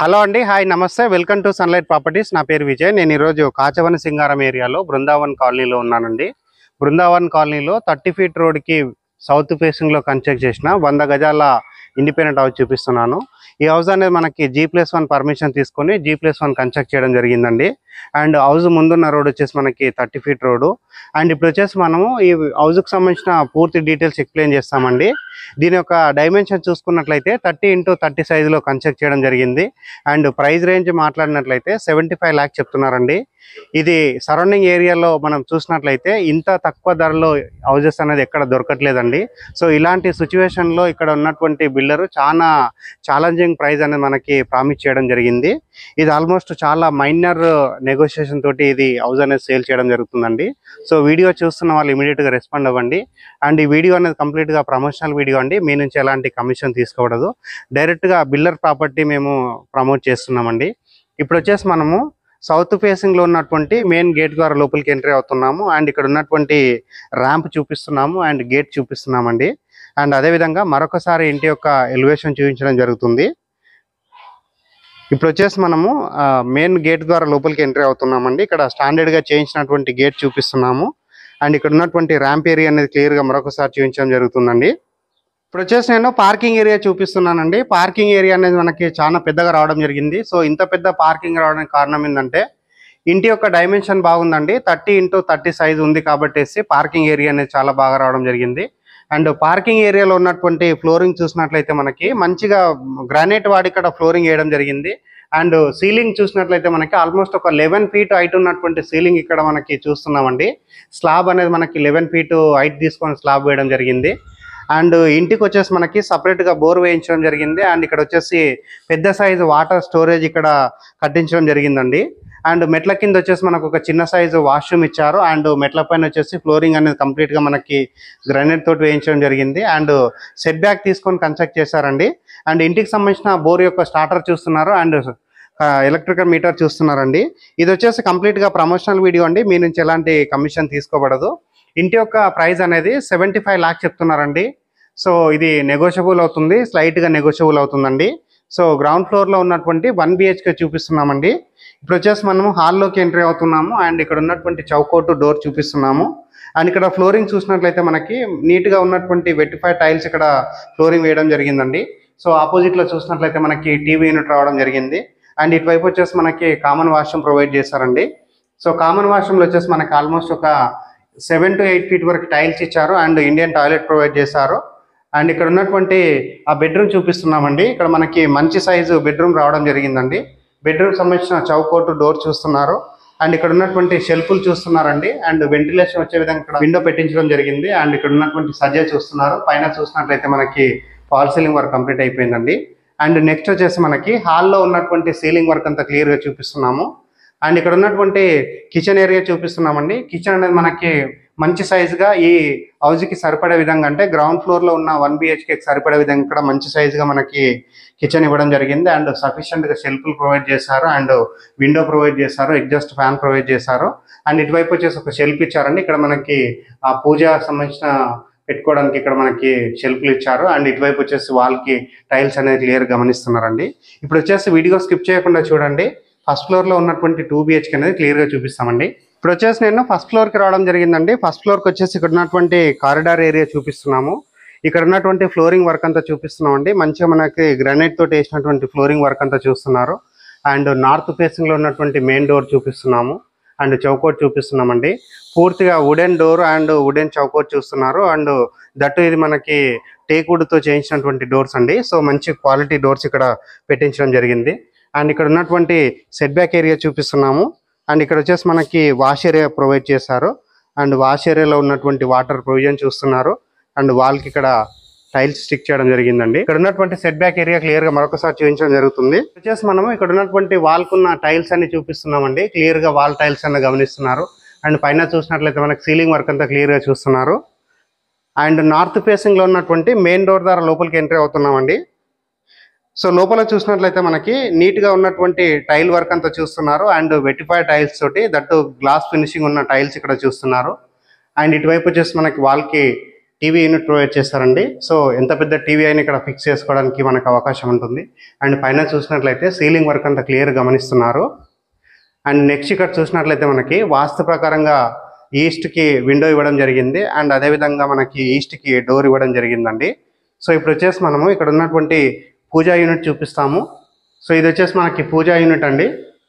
hello అండి hi నమస్తే welcome to sunlight properties నా పేరు విజయ్ నేను ఈరోజు కాచవన సింగారం ఏరియాలో బృందావన్ కాలనీలో ఉన్నానండి బృందావన్ కాలనీలో థర్టీ ఫీట్ రోడ్కి సౌత్ ఫేసింగ్లో కన్స్ట్రక్ట్ చేసిన వంద గజాల ఇండిపెండెంట్ హౌస్ చూపిస్తున్నాను ఈ హౌస్ అనేది మనకి జీ ప్లస్ వన్ పర్మిషన్ తీసుకొని జీ ప్లస్ వన్ కన్స్ట్రక్ట్ చేయడం జరిగిందండి అండ్ హౌస్ ముందున్న రోడ్ వచ్చేసి మనకి థర్టీ ఫీట్ రోడ్ అండ్ ఇప్పుడు వచ్చేసి మనము ఈ హౌస్కి సంబంధించిన పూర్తి డీటెయిల్స్ ఎక్స్ప్లెయిన్ చేస్తామండి దీని యొక్క డైమెన్షన్ చూసుకున్నట్లయితే థర్టీ ఇంటూ థర్టీ సైజులో కన్స్ట్రక్ట్ చేయడం జరిగింది అండ్ ప్రైస్ రేంజ్ మాట్లాడినట్లయితే సెవెంటీ ఫైవ్ ల్యాక్స్ చెప్తున్నారండి ఇది సరౌండింగ్ ఏరియాలో మనం చూసినట్లయితే ఇంత తక్కువ ధరలో హౌజెస్ అనేది ఎక్కడ దొరకట్లేదండి సో ఇలాంటి సిచ్యువేషన్లో ఇక్కడ ఉన్నటువంటి బిల్డర్ చాలా ఛాలెంజింగ్ ప్రైస్ అనేది మనకి ప్రామిస్ చేయడం జరిగింది ఇది ఆల్మోస్ట్ చాలా మైనర్ నెగోషియేషన్ తోటి ఇది హౌస్ అనేది సేల్ చేయడం జరుగుతుందండి సో వీడియో చూస్తున్న వాళ్ళు ఇమీడియట్గా రెస్పాండ్ అవ్వండి అండ్ ఈ వీడియో అనేది కంప్లీట్గా ప్రమోషనల్ వీడియో అండి మీ నుంచి ఎలాంటి కమిషన్ తీసుకోకూడదు డైరెక్ట్గా బిల్డర్ ప్రాపర్టీ మేము ప్రమోట్ చేస్తున్నామండి ఇప్పుడు వచ్చేసి మనము సౌత్ ఫేసింగ్ లో ఉన్నటువంటి మెయిన్ గేట్ ద్వారా లోపలికి ఎంట్రీ అవుతున్నాము అండ్ ఇక్కడ ఉన్నటువంటి ర్యాంప్ చూపిస్తున్నాము అండ్ గేట్ చూపిస్తున్నామండి అండ్ అదే విధంగా మరొకసారి ఇంటి యొక్క ఎలివేషన్ చూపించడం జరుగుతుంది ఇప్పుడు వచ్చేసి మనము మెయిన్ గేట్ ద్వారా లోపలికి ఎంట్రీ అవుతున్నామండి ఇక్కడ స్టాండర్డ్ గా చేయించినటువంటి గేట్ చూపిస్తున్నాము అండ్ ఇక్కడ ఉన్నటువంటి ర్యాంప్ ఏరియా అనేది క్లియర్ గా మరొకసారి చూపించడం జరుగుతుందండి ఇప్పుడు వచ్చేసి నేను పార్కింగ్ ఏరియా చూపిస్తున్నానండి పార్కింగ్ ఏరియా అనేది మనకి చాలా పెద్దగా రావడం జరిగింది సో ఇంత పెద్ద పార్కింగ్ రావడానికి కారణం ఏంటంటే ఇంటి యొక్క డైమెన్షన్ బాగుందండి థర్టీ ఇంటూ థర్టీ సైజ్ ఉంది కాబట్టేసి పార్కింగ్ ఏరియా అనేది చాలా బాగా రావడం జరిగింది అండ్ పార్కింగ్ ఏరియాలో ఉన్నటువంటి ఫ్లోరింగ్ చూసినట్లయితే మనకి మంచిగా గ్రానైట్ వాడి ఇక్కడ ఫ్లోరింగ్ వేయడం జరిగింది అండ్ సీలింగ్ చూసినట్లయితే మనకి ఆల్మోస్ట్ ఒక లెవెన్ ఫీట్ హైట్ ఉన్నటువంటి సీలింగ్ ఇక్కడ మనకి చూస్తున్నామండి స్లాబ్ అనేది మనకి లెవెన్ ఫీట్ హైట్ తీసుకొని స్లాబ్ వేయడం జరిగింది అండ్ ఇంటికి వచ్చేసి మనకి సపరేట్ గా బోర్ వేయించడం జరిగింది అండ్ ఇక్కడ వచ్చేసి పెద్ద సైజు వాటర్ స్టోరేజ్ ఇక్కడ కట్టించడం జరిగిందండి అండ్ మెట్ల కింద వచ్చేసి మనకు ఒక చిన్న సైజు వాష్రూమ్ ఇచ్చారు అండ్ మెట్ల పైన వచ్చేసి ఫ్లోరింగ్ అనేది కంప్లీట్ గా మనకి గ్రానైట్ తోటి వేయించడం జరిగింది అండ్ సెట్ బ్యాక్ తీసుకొని కన్స్ట్రక్ట్ చేశారండి అండ్ ఇంటికి సంబంధించిన బోర్ యొక్క స్టార్టర్ చూస్తున్నారు అండ్ ఎలక్ట్రికల్ మీటర్ చూస్తున్నారండి ఇది వచ్చేసి కంప్లీట్ గా ప్రమోషనల్ వీడియో అండి మీ నుంచి ఎలాంటి కమిషన్ తీసుకోబడదు ఇంటి యొక్క ప్రైస్ అనేది సెవెంటీ ఫైవ్ ల్యాక్స్ చెప్తున్నారండి సో ఇది నెగోషియబుల్ అవుతుంది స్లైట్ గా నెగోషియబుల్ అవుతుందండి సో గ్రౌండ్ ఫ్లోర్ లో ఉన్నటువంటి వన్ బిహెచ్కే చూపిస్తున్నామండి ఇప్పుడు వచ్చేసి మనము హాల్లోకి ఎంట్రీ అవుతున్నాము అండ్ ఇక్కడ ఉన్నటువంటి చౌకోటు డోర్ చూపిస్తున్నాము అండ్ ఇక్కడ ఫ్లోరింగ్ చూసినట్లయితే మనకి నీట్ గా ఉన్నటువంటి వెట్టిఫై టైల్స్ ఇక్కడ ఫ్లోరింగ్ వేయడం జరిగిందండి సో ఆపోజిట్ లో చూసినట్లయితే మనకి టీవీ యూనిట్ రావడం జరిగింది అండ్ ఇటువైపు వచ్చేసి మనకి కామన్ వాష్రూమ్ ప్రొవైడ్ చేశారండి సో కామన్ వాష్రూమ్లో వచ్చేసి మనకి ఆల్మోస్ట్ ఒక సెవెన్ టు ఎయిట్ ఫీట్ వరకు టైల్స్ ఇచ్చారు అండ్ ఇండియన్ టాయిలెట్ ప్రొవైడ్ చేశారు అండ్ ఇక్కడ ఉన్నటువంటి ఆ బెడ్రూమ్ చూపిస్తున్నామండి ఇక్కడ మనకి మంచి సైజు బెడ్రూమ్ రావడం జరిగిందండి బెడ్రూమ్ సంబంధించిన చౌకోటు డోర్ చూస్తున్నారు అండ్ ఇక్కడ ఉన్నటువంటి షెల్ఫ్లు చూస్తున్నారండి అండ్ వెంటిలేషన్ వచ్చే విధంగా ఇక్కడ విండో పెట్టించడం జరిగింది అండ్ ఇక్కడ ఉన్నటువంటి సజ్జ చూస్తున్నారు పైన చూసినట్లయితే మనకి ఫాల్ సీలింగ్ వర్క్ కంప్లీట్ అయిపోయిందండి అండ్ నెక్స్ట్ వచ్చేసి మనకి హాల్లో ఉన్నటువంటి సీలింగ్ వర్క్ అంతా క్లియర్గా చూపిస్తున్నాము అండ్ ఇక్కడ ఉన్నటువంటి కిచెన్ ఏరియా చూపిస్తున్నామండి కిచెన్ అనేది మనకి మంచి సైజుగా ఈ హౌస్కి సరిపడే విధంగా అంటే గ్రౌండ్ ఫ్లోర్లో ఉన్న వన్ బిహెచ్కేకి సరిపడే విధంగా ఇక్కడ మంచి సైజుగా మనకి కిచెన్ ఇవ్వడం జరిగింది అండ్ సఫిషియెంట్గా షెల్ఫ్లు ప్రొవైడ్ చేశారు అండ్ విండో ప్రొవైడ్ చేశారు ఎగ్జాస్ట్ ఫ్యాన్ ప్రొవైడ్ చేశారు అండ్ ఇటువైపు వచ్చేసి ఒక షెల్ఫ్ ఇచ్చారండి ఇక్కడ మనకి ఆ పూజ సంబంధించిన పెట్టుకోవడానికి ఇక్కడ మనకి షెల్ఫ్లు ఇచ్చారు అండ్ ఇటువైపు వచ్చేసి వాల్కి టైల్స్ అనేది క్లియర్ గమనిస్తున్నారండి ఇప్పుడు వచ్చేసి వీడియో స్కిప్ చేయకుండా చూడండి ఫస్ట్ ఫ్లోర్ లో ఉన్నటువంటి టూ బిహెచ్కే అనేది క్లియర్ గా చూపిస్తామండి ఇప్పుడు వచ్చేసి నేను ఫస్ట్ ఫ్లోర్ కి రావడం జరిగిందండి ఫస్ట్ ఫ్లోర్ కి వచ్చేసి ఇక్కడ ఉన్నటువంటి కారిడార్ ఏరియా చూపిస్తున్నాము ఇక్కడ ఉన్నటువంటి ఫ్లోరింగ్ వర్క్ అంతా చూపిస్తున్నామండి మంచిగా మనకి గ్రానైట్ తోటి వేసినటువంటి ఫ్లోరింగ్ వర్క్ అంతా చూస్తున్నారు అండ్ నార్త్ ఫేసింగ్ లో ఉన్నటువంటి మెయిన్ డోర్ చూపిస్తున్నాము అండ్ చౌకోట్ చూపిస్తున్నామండి పూర్తిగా వుడెన్ డోర్ అండ్ వుడెన్ చౌకోట్ చూస్తున్నారు అండ్ దట్టు ఇది మనకి టేక్ తో చేయించినటువంటి డోర్స్ అండి సో మంచి క్వాలిటీ డోర్స్ ఇక్కడ పెట్టించడం జరిగింది అండ్ ఇక్కడ ఉన్నటువంటి సెట్ బ్యాక్ ఏరియా చూపిస్తున్నాము అండ్ ఇక్కడ వచ్చేసి మనకి వాష్ ఏరియా ప్రొవైడ్ చేశారు అండ్ వాష్ ఏరియాలో ఉన్నటువంటి వాటర్ ప్రొవిజన్ చూస్తున్నారు అండ్ వాల్కి ఇక్కడ టైల్స్ స్టిక్ చేయడం జరిగిందండి ఇక్కడ ఉన్నటువంటి సెట్ బ్యాక్ ఏరియా క్లియర్ గా మరొకసారి చూపించడం జరుగుతుంది వచ్చేసి మనము ఇక్కడ ఉన్నటువంటి వాల్ కున్న టైల్స్ అన్ని చూపిస్తున్నామండి క్లియర్ గా వాల్ టైల్స్ అన్ని గమనిస్తున్నారు అండ్ పైన చూసినట్లయితే మనకి సీలింగ్ వర్క్ అంతా క్లియర్ గా చూస్తున్నారు అండ్ నార్త్ ఫేసింగ్ లో ఉన్నటువంటి మెయిన్ డోర్ ద్వారా లోపలికి ఎంట్రీ అవుతున్నామండి సో లోపల చూసినట్లయితే మనకి నీట్ గా ఉన్నటువంటి టైల్ వర్క్ అంతా చూస్తున్నారు అండ్ వెటిఫై టైల్స్ తోటి దట్టు గ్లాస్ ఫినిషింగ్ ఉన్న టైల్స్ ఇక్కడ చూస్తున్నారు అండ్ ఇటువైపు వచ్చేసి మనకి వాల్ కి టీవీ యూనిట్ ప్రొవైడ్ చేస్తారండి సో ఎంత పెద్ద టీవీ అయినా ఇక్కడ ఫిక్స్ చేసుకోవడానికి మనకు అవకాశం ఉంటుంది అండ్ పైన చూసినట్లయితే సీలింగ్ వర్క్ అంతా క్లియర్ గమనిస్తున్నారు అండ్ నెక్స్ట్ ఇక్కడ చూసినట్లయితే మనకి వాస్తు ప్రకారంగా ఈస్ట్కి విండో ఇవ్వడం జరిగింది అండ్ అదేవిధంగా మనకి ఈస్ట్కి డోర్ ఇవ్వడం జరిగిందండి సో ఇప్పుడు వచ్చేసి మనము ఇక్కడ ఉన్నటువంటి పూజా యూనిట్ చూపిస్తాము సో ఇది వచ్చేసి మనకి పూజా యూనిట్ అండి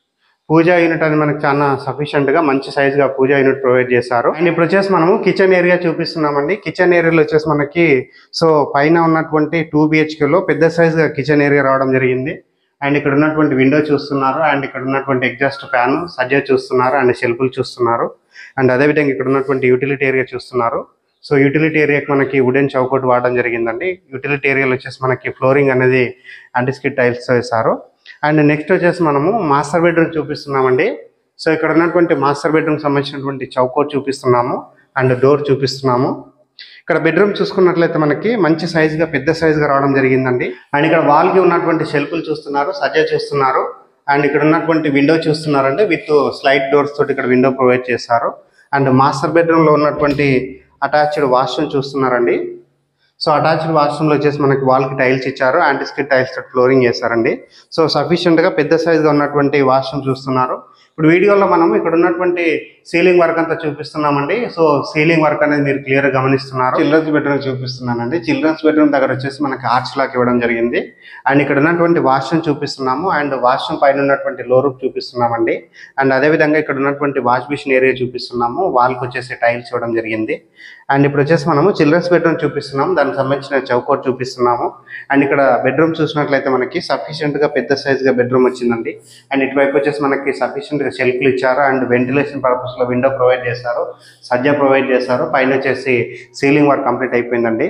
పూజా యూనిట్ అనేది మనకి చాలా సఫిషియెంట్గా మంచి సైజ్గా పూజా యూనిట్ ప్రొవైడ్ చేశారు అండ్ ఇప్పుడు వచ్చేసి మనము కిచెన్ ఏరియా చూపిస్తున్నామండి కిచెన్ ఏరియాలో వచ్చేసి మనకి సో పైన ఉన్నటువంటి టూ బిహెచ్కేలో పెద్ద సైజ్గా కిచెన్ ఏరియా రావడం జరిగింది అండ్ ఇక్కడ ఉన్నటువంటి విండో చూస్తున్నారు అండ్ ఇక్కడ ఉన్నటువంటి ఎగ్జాస్ట్ ఫ్యాన్ సజ్జా చూస్తున్నారు అండ్ షెల్ఫ్లు చూస్తున్నారు అండ్ అదేవిధంగా ఇక్కడ ఉన్నటువంటి యూటిలిటీ ఏరియా చూస్తున్నారు సో యూటిలిటీ ఏరియాకి మనకి వుడెన్ చౌకట్ వాడడం జరిగిందండి యూటిలిటీ ఏరియాలో వచ్చేసి మనకి ఫ్లోరింగ్ అనేది యాంటిస్కిట్ టైల్స్ వేశారు అండ్ నెక్స్ట్ వచ్చేసి మనము మాస్టర్ బెడ్రూమ్ చూపిస్తున్నామండి సో ఇక్కడ ఉన్నటువంటి మాస్టర్ బెడ్రూమ్ సంబంధించినటువంటి చౌకట్ చూపిస్తున్నాము అండ్ డోర్ చూపిస్తున్నాము ఇక్కడ బెడ్రూమ్ చూసుకున్నట్లయితే మనకి మంచి సైజుగా పెద్ద సైజుగా రావడం జరిగిందండి అండ్ ఇక్కడ వాల్కి ఉన్నటువంటి షెల్ఫ్లు చూస్తున్నారు సజ్జా చూస్తున్నారు అండ్ ఇక్కడ ఉన్నటువంటి విండో చూస్తున్నారండి విత్ స్లైడ్ డోర్స్ తోటి ఇక్కడ విండో ప్రొవైడ్ చేశారు అండ్ మాస్టర్ బెడ్రూమ్లో ఉన్నటువంటి అటాచ్డ్ వాష్రూమ్ చూస్తున్నారండి సో అటాచ్డ్ వాష్రూమ్లో వచ్చేసి మనకి వాల్కి టైల్స్ ఇచ్చారు యాంటిస్కిట్ టైల్స్ తోటి ఫ్లోరింగ్ చేశారండి సో సఫిషియెంట్గా పెద్ద సైజుగా ఉన్నటువంటి వాష్రూమ్ చూస్తున్నారు ఇప్పుడు వీడియోలో మనం ఇక్కడ ఉన్నటువంటి సీలింగ్ వర్క్ అంతా చూపిస్తున్నామండి సో సీలింగ్ వర్క్ అనేది మీరు క్లియర్ గమనిస్తున్నారు చిల్డ్రన్స్ బెడ్రూమ్ చూపిస్తున్నానండి చిల్డ్రన్స్ బెడ్రూమ్ దగ్గర వచ్చేసి మనకి ఆర్చ్ లాక్ ఇవ్వడం జరిగింది అండ్ ఇక్కడ ఉన్నటువంటి వాష్రూమ్ చూపిస్తున్నాము అండ్ వాష్రూమ్ పైన ఉన్నటువంటి లో రూప్ చూపిస్తున్నామండి అండ్ అదేవిధంగా ఇక్కడ ఉన్నటువంటి వాష్ మిషన్ ఏరియా చూపిస్తున్నాము వాల్కి వచ్చేసి టైల్స్ ఇవ్వడం జరిగింది అండ్ ఇప్పుడు వచ్చేసి మనము చిల్డ్రన్స్ బెడ్రూమ్ చూపిస్తున్నాము దానికి సంబంధించిన చౌకోట్ చూపిస్తున్నాము అండ్ ఇక్కడ బెడ్రూమ్ చూసినట్లయితే మనకి sufficient గా పెద్ద size గా బెడ్రూమ్ వచ్చిందండి అండ్ ఇటువైపు వచ్చేసి మనకి sufficient గా షెల్ఫ్లు ఇచ్చారు అండ్ వెంటిలేషన్ లో విండో ప్రొవైడ్ చేశారు సజ్జా ప్రొవైడ్ చేశారు పైన వచ్చేసి సీలింగ్ వర్క్ కంప్లీట్ అయిపోయిందండి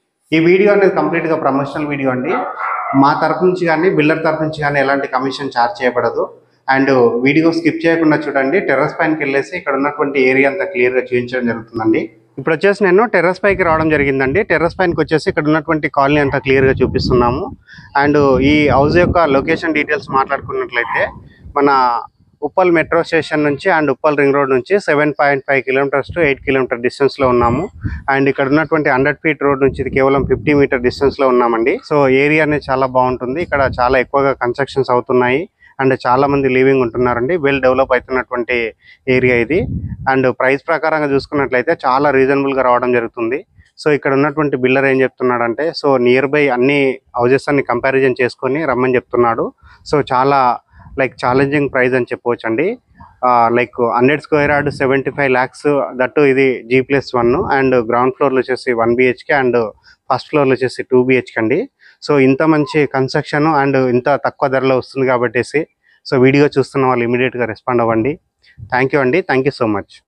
ఈ వీడియో అనేది కంప్లీట్గా ప్రమోషనల్ వీడియో అండి మా తరపు నుంచి కానీ బిల్డర్ తరపు నుంచి కానీ ఎలాంటి కమిషన్ ఛార్జ్ చేయబడదు అండ్ వీడియో స్కిప్ చేయకుండా చూడండి టెర్రస్ పైనకి వెళ్ళేసి ఇక్కడ ఉన్నటువంటి ఏరియా అంతా క్లియర్గా చూపించడం జరుగుతుందండి ఇప్పుడు వచ్చేసి నేను టెర్రస్ పైకి రావడం జరిగిందండి టెర్రస్ పైనకి వచ్చేసి ఇక్కడ ఉన్నటువంటి కాలనీ అంతా క్లియర్గా చూపిస్తున్నాము అండ్ ఈ హౌస్ యొక్క లొకేషన్ డీటెయిల్స్ మాట్లాడుకున్నట్లయితే మన ఉప్పల్ మెట్రో స్టేషన్ నుంచి అండ్ ఉప్పల్ రింగ్ రోడ్ నుంచి seven point five kilometres to eight kilometre డిస్టెన్స్లో ఉన్నాము అండ్ ఇక్కడ ఉన్నటువంటి హండ్రెడ్ ఫీట్ రోడ్ నుంచి ఇది కేవలం ఫిఫ్టీ మీటర్ డిస్టెన్స్లో ఉన్నామండి సో ఏరియా అనేది చాలా బాగుంటుంది ఇక్కడ చాలా ఎక్కువగా కన్స్ట్రక్షన్స్ అవుతున్నాయి అండ్ చాలా మంది లివింగ్ ఉంటున్నారండి వెల్ డెవలప్ అవుతున్నటువంటి ఏరియా ఇది అండ్ ప్రైస్ ప్రకారంగా చూసుకున్నట్లయితే చాలా రీజనబుల్గా రావడం జరుగుతుంది సో ఇక్కడ ఉన్నటువంటి బిల్డర్ ఏం చెప్తున్నాడంటే సో నియర్ బై అన్ని హౌజెస్ అన్ని కంపారిజన్ చేసుకొని రమ్మని చెప్తున్నాడు సో చాలా లైక్ ఛాలెంజింగ్ ప్రైస్ అని చెప్పవచ్చు అండి like hundred square yard seventy five lakhs that ఇది G plus one and ground ఫ్లోర్లో వచ్చేసి వన్ బిహెచ్కే అండ్ ఫస్ట్ ఫ్లోర్లో వచ్చేసి టూ బిహెచ్కే అండి సో ఇంత మంచి కన్స్ట్రక్షన్ అండ్ ఇంత తక్కువ ధరలో వస్తుంది కాబట్టేసి సో వీడియో చూస్తున్న వాళ్ళు ఇమీడియట్గా రెస్పాండ్ అవ్వండి థ్యాంక్ యూ అండి థ్యాంక్ యూ సో మచ్